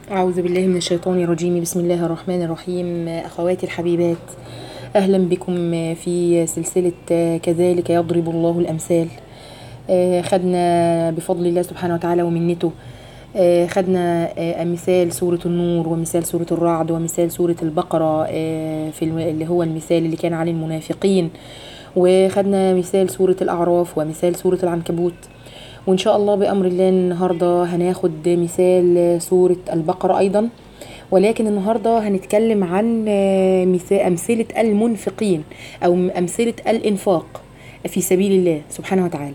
أعوذ بالله من الشيطان الرجيم بسم الله الرحمن الرحيم أخواتي الحبيبات أهلا بكم في سلسلة كذلك يضرب الله الأمثال خدنا بفضل الله سبحانه وتعالى ومنته خدنا مثال سورة النور ومثال سورة الرعد ومثال سورة البقرة في اللي هو المثال اللي كان على المنافقين وخدنا مثال سورة الأعراف ومثال سورة العنكبوت وإن شاء الله بأمر الله النهاردة هناخد مثال سورة البقرة أيضا ولكن النهاردة هنتكلم عن مثال أمثلة المنفقين أو أمثلة الإنفاق في سبيل الله سبحانه وتعالى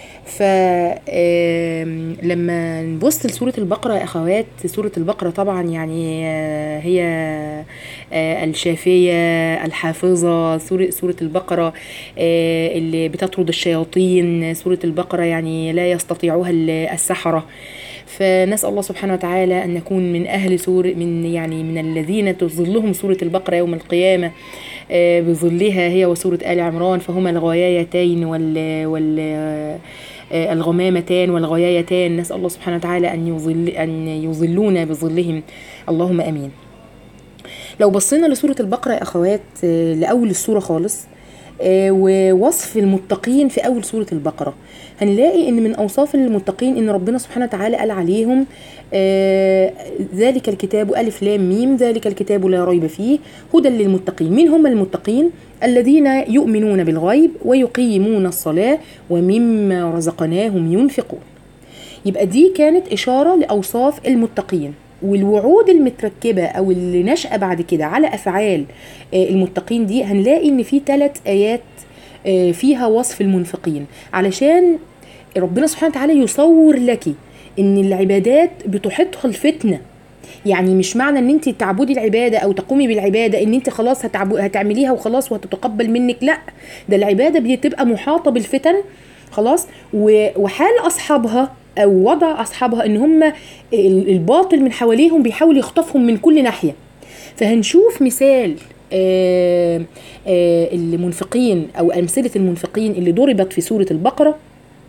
فلما نبص لسورة البقرة يا أخوات سورة البقرة طبعا يعني هي الشافية الحافظة سورة, سورة البقرة اللي بتطرد الشياطين سورة البقرة يعني لا يستطيعها السحرة فنسأل الله سبحانه وتعالى أن نكون من أهل سور من يعني من الذين تظلهم سورة البقرة يوم القيامة بظلها هي وسورة آل عمران فهما الغايتين وال, وال الغمامتان والغيايتان نسأل الله سبحانه وتعالى أن يظل أن يظلونا بظلهم اللهم أمين لو بصينا لسورة البقرة يا أخوات لأول السورة خالص ووصف المتقين في أول سورة البقرة هنلاقي ان من اوصاف المتقين ان ربنا سبحانه وتعالى قال عليهم آه ذلك الكتاب الف لام ميم ذلك الكتاب لا ريب فيه هدى للمتقين مين هم المتقين الذين يؤمنون بالغيب ويقيمون الصلاه ومما رزقناهم ينفقون يبقى دي كانت اشاره لاوصاف المتقين والوعود المتركبه او اللي نشأ بعد كده على افعال آه المتقين دي هنلاقي ان في ثلاث ايات فيها وصف المنفقين علشان ربنا سبحانه وتعالى يصور لك ان العبادات بتحيطها الفتنه يعني مش معنى ان انت تعبدي العباده او تقومي بالعباده ان انت خلاص هتعمليها وخلاص وهتتقبل منك لا ده العباده بتبقى محاطه بالفتن خلاص وحال اصحابها او وضع اصحابها ان هم الباطل من حواليهم بيحاول يخطفهم من كل ناحيه فهنشوف مثال آآ آآ المنفقين او امثله المنفقين اللي ضربت في سوره البقره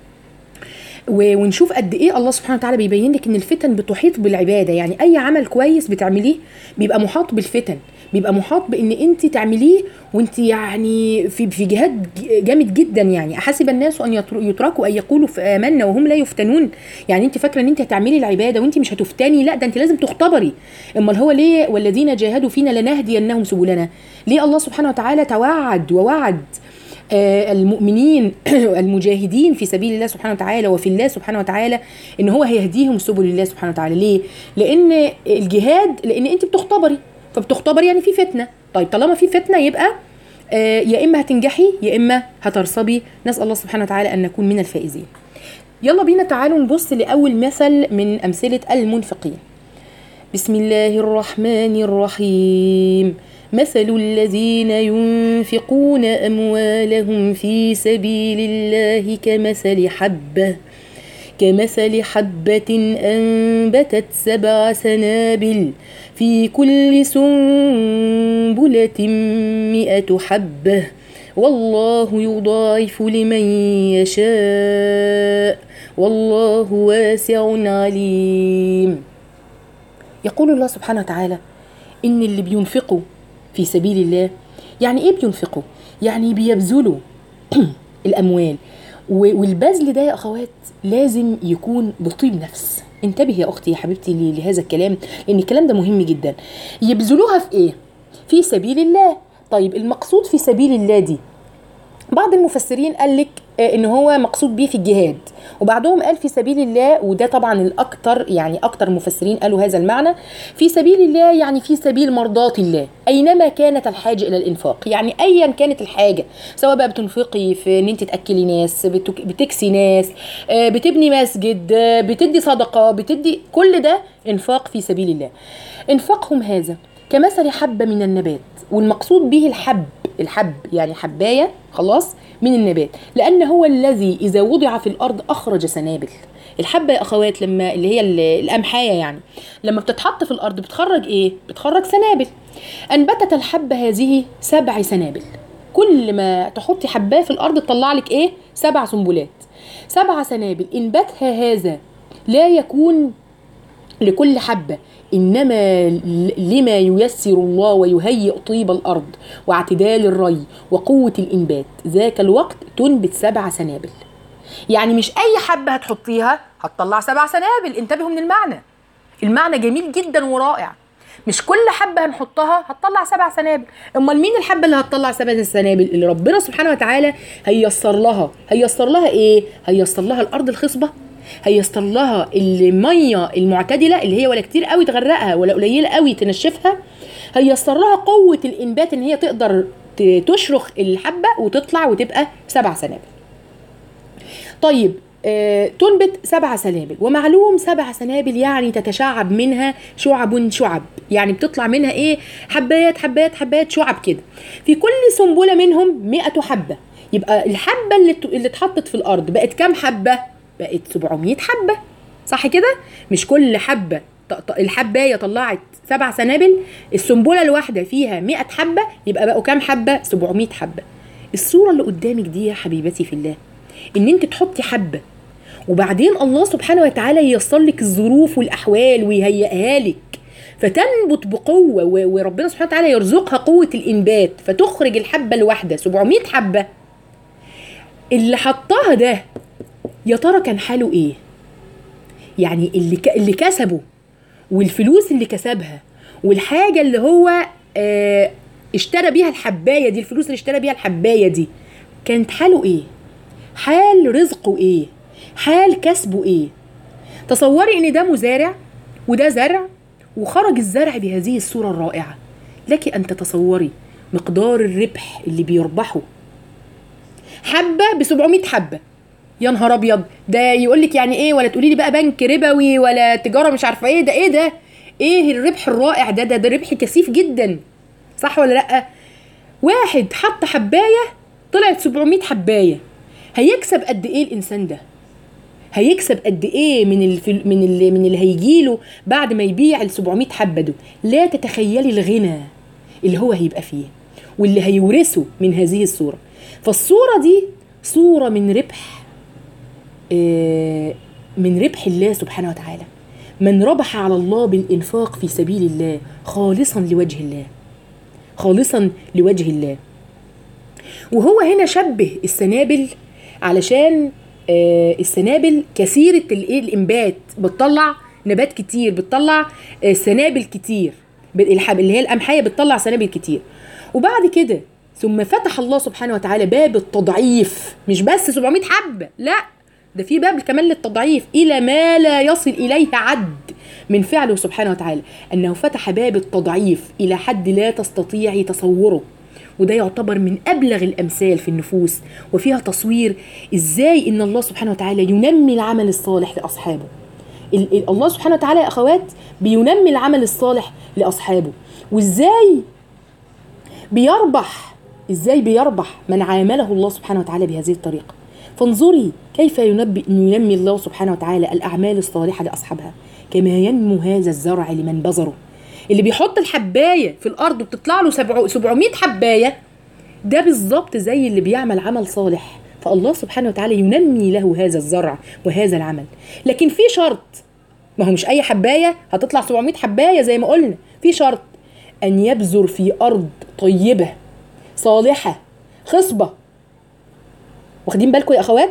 ونشوف قد ايه الله سبحانه وتعالى بيبين لك ان الفتن بتحيط بالعباده يعني اي عمل كويس بتعمليه بيبقى محاط بالفتن بيبقى محاط بان انت تعمليه وانت يعني في في جهاد جامد جدا يعني احسب الناس ان يتركوا ان يقولوا امنا وهم لا يفتنون يعني انت فاكره ان انت هتعملي العباده وانت مش هتفتني لا ده انت لازم تختبري امال هو ليه والذين جاهدوا فينا لنهدينهم سبلنا ليه الله سبحانه وتعالى توعد ووعد آه المؤمنين المجاهدين في سبيل الله سبحانه وتعالى وفي الله سبحانه وتعالى ان هو هيهديهم سبل الله سبحانه وتعالى ليه لان الجهاد لان انت بتختبري فبتختبر يعني في فتنه طيب طالما في فتنه يبقى آه يا اما هتنجحي يا اما هترسبي نسال الله سبحانه وتعالى ان نكون من الفائزين يلا بينا تعالوا نبص لاول مثل من امثله المنفقين بسم الله الرحمن الرحيم مثل الذين ينفقون اموالهم في سبيل الله كمثل حبه كمثل حبة أنبتت سبع سنابل في كل سنبلة مئة حبة والله يضاعف لمن يشاء والله واسع عليم يقول الله سبحانه وتعالى إن اللي بينفقوا في سبيل الله يعني إيه بينفقوا؟ يعني بيبذلوا الأموال والبذل ده يا اخوات لازم يكون بطيب نفس انتبه يا اختي يا حبيبتي لهذا الكلام لان الكلام ده مهم جدا يبذلوها في ايه في سبيل الله طيب المقصود في سبيل الله دي بعض المفسرين قال لك ان هو مقصود بيه في الجهاد وبعضهم قال في سبيل الله وده طبعا الاكثر يعني اكثر مفسرين قالوا هذا المعنى في سبيل الله يعني في سبيل مرضاة الله اينما كانت الحاجه الى الانفاق يعني ايا كانت الحاجه سواء بقى بتنفقي في ان انت تاكلي ناس بتكسي ناس بتبني مسجد بتدي صدقه بتدي كل ده انفاق في سبيل الله انفاقهم هذا كمثل حبه من النبات والمقصود به الحب الحب يعني حبايه خلاص من النبات لان هو الذي اذا وضع في الارض اخرج سنابل الحبه يا اخوات لما اللي هي القمحايه يعني لما بتتحط في الارض بتخرج ايه بتخرج سنابل انبتت الحبه هذه سبع سنابل كل ما تحطي حبايه في الارض تطلع لك ايه سبع سنبلات سبع سنابل انباتها هذا لا يكون لكل حبة إنما ل- لما ييسر الله ويهيئ طيب الأرض واعتدال الري وقوة الإنبات ذاك الوقت تنبت سبع سنابل يعني مش أي حبة هتحطيها هتطلع سبع سنابل انتبهوا من المعنى المعنى جميل جدا ورائع مش كل حبة هنحطها هتطلع سبع سنابل امال مين الحبة اللي هتطلع سبع سنابل اللي ربنا سبحانه وتعالى هيسر لها هيسر لها ايه هيسر لها الارض الخصبة هيسر لها المية المعتدلة اللي هي ولا كتير قوي تغرقها ولا قليلة قوي تنشفها هيسر لها قوة الانبات ان هي تقدر ت- تشرخ الحبة وتطلع وتبقى سبع سنابل طيب آه، تنبت سبع سنابل ومعلوم سبع سنابل يعني تتشعب منها شعب شعب يعني بتطلع منها ايه حبايات حبايات حبايات شعب كده في كل سنبله منهم 100 حبه يبقى الحبه اللي ت- اللي اتحطت في الارض بقت كام حبه بقت 700 حبه صح كده مش كل حبه ط- ط- الحبايه طلعت سبع سنابل السنبله الواحده فيها 100 حبه يبقى بقوا كام حبه 700 حبه الصوره اللي قدامك دي يا حبيبتي في الله ان انت تحطي حبه وبعدين الله سبحانه وتعالى ييسر لك الظروف والاحوال ويهيئها لك فتنبت بقوه و- وربنا سبحانه وتعالى يرزقها قوه الانبات فتخرج الحبه الواحده 700 حبه اللي حطها ده يا ترى كان حاله ايه يعني اللي ك... اللي كسبه والفلوس اللي كسبها والحاجه اللي هو آه اشترى بيها الحبايه دي الفلوس اللي اشترى بيها الحبايه دي كانت حاله ايه حال رزقه ايه حال كسبه ايه تصوري ان ده مزارع وده زرع وخرج الزرع بهذه الصورة الرائعة لك ان تتصوري مقدار الربح اللي بيربحه حبة ب 700 حبة يا نهار ابيض ده يقول لك يعني ايه ولا تقولي لي بقى بنك ربوي ولا تجارة مش عارفة ايه ده ايه ده ايه الربح الرائع ده ده ده ربح كثيف جدا صح ولا لا واحد حط حباية طلعت 700 حباية هيكسب قد ايه الانسان ده هيكسب قد ايه من الفل... من اللي من اللي هيجيله بعد ما يبيع ال 700 حبه دول لا تتخيلي الغنى اللي هو هيبقى فيه واللي هيورثه من هذه الصوره فالصوره دي صوره من ربح آه، من ربح الله سبحانه وتعالى من ربح على الله بالانفاق في سبيل الله خالصا لوجه الله خالصا لوجه الله وهو هنا شبه السنابل علشان آه، السنابل كثيرة الايه الانبات بتطلع نبات كتير بتطلع آه، سنابل كتير ب- الحب- اللي هي القمحية بتطلع سنابل كتير وبعد كده ثم فتح الله سبحانه وتعالى باب التضعيف مش بس 700 حبة لا ده في باب كمان للتضعيف إلى ما لا يصل إليه عد من فعله سبحانه وتعالى أنه فتح باب التضعيف إلى حد لا تستطيعي تصوره وده يعتبر من أبلغ الأمثال في النفوس وفيها تصوير إزاي إن الله سبحانه وتعالى ينمي العمل الصالح لأصحابه ال- ال- الله سبحانه وتعالى يا أخوات بينمي العمل الصالح لأصحابه وإزاي بيربح ازاي بيربح من عامله الله سبحانه وتعالى بهذه الطريقه فانظري كيف ينبي ينمي الله سبحانه وتعالى الاعمال الصالحه لاصحابها كما ينمو هذا الزرع لمن بذره اللي بيحط الحبايه في الارض وبتطلع له سبع- 700 حبايه ده بالظبط زي اللي بيعمل عمل صالح فالله سبحانه وتعالى ينمي له هذا الزرع وهذا العمل لكن في شرط ما هو مش اي حبايه هتطلع 700 حبايه زي ما قلنا في شرط ان يبذر في ارض طيبه صالحه خصبه واخدين بالكم يا اخوات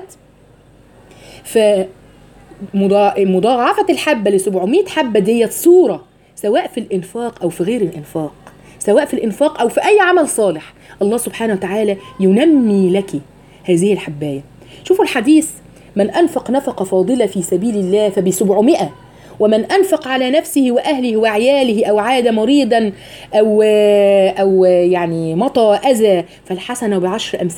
ف مضا- مضاعفة الحبة ل 700 حبة ديت صورة سواء في الإنفاق أو في غير الإنفاق سواء في الإنفاق أو في أي عمل صالح الله سبحانه وتعالى ينمي لك هذه الحباية شوفوا الحديث من أنفق نفقة فاضلة في سبيل الله فب 700 ومن أنفق على نفسه وأهله وعياله أو عاد مريضا أو أو يعني مطى أذى فالحسنة بعشر أمثال